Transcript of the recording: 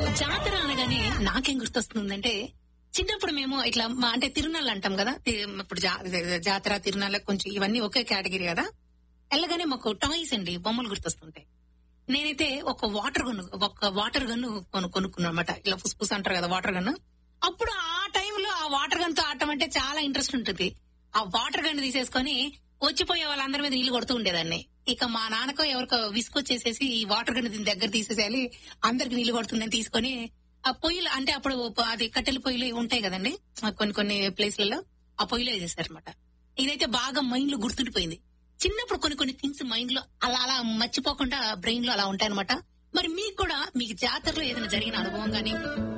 జాతర అనగానే నాకేం గుర్తొస్తుందంటే చిన్నప్పుడు మేము ఇట్లా మా అంటే తిరునాళ్ళు అంటాం కదా తి- ఇప్పుడు జా- జాతర తిరునాళ్ళ కొంచెం ఇవన్నీ ఒకే కేటగిరీ కదా వెళ్ళగానే మాకు టాయ్స్ అండి బొమ్మలు గుర్తొస్తుంటాయి నేనైతే ఒక వాటర్ గన్ ఒక వాటర్ గన్ కొను కొనుక్కున్నాను అనమాట ఇలా ఫుస్ఫుస్ అంటారు కదా వాటర్ గన్ అప్పుడు ఆ టైంలో ఆ వాటర్ గన్ తో ఆడటం అంటే చాలా ఇంట్రెస్ట్ ఉంటుంది ఆ వాటర్ గన్ తీసేసుకొని వచ్చిపోయే వాళ్ళందరి మీద నీళ్లు కొడుతూ ఉండేదాన్ని ఇక మా నాన్నకో ఎవరికో విసుకొచ్చేసేసి ఈ వాటర్ గన్ దీని దగ్గర తీసేసేయాలి అందరికి నీళ్లు కొడుతుందని తీసుకొని ఆ పొయ్యిలు అంటే అప్పుడు అది కట్టెల పొయ్యిలు ఉంటాయి కదండి ఆ కొన్ని కొన్ని ప్లేస్లలో ఆ పొయ్యిలో వేసేసారు అనమాట ఇదైతే బాగా మైండ్ లో గుర్తుండిపోయింది చిన్నప్పుడు కొన్ని కొన్ని థింగ్స్ మైండ్ లో అలా అలా మర్చిపోకుండా బ్రెయిన్ లో అలా ఉంటాయన్నమాట మరి మీకు కూడా మీకు జాతరలో ఏదైనా జరిగిన అనుభవం గానీ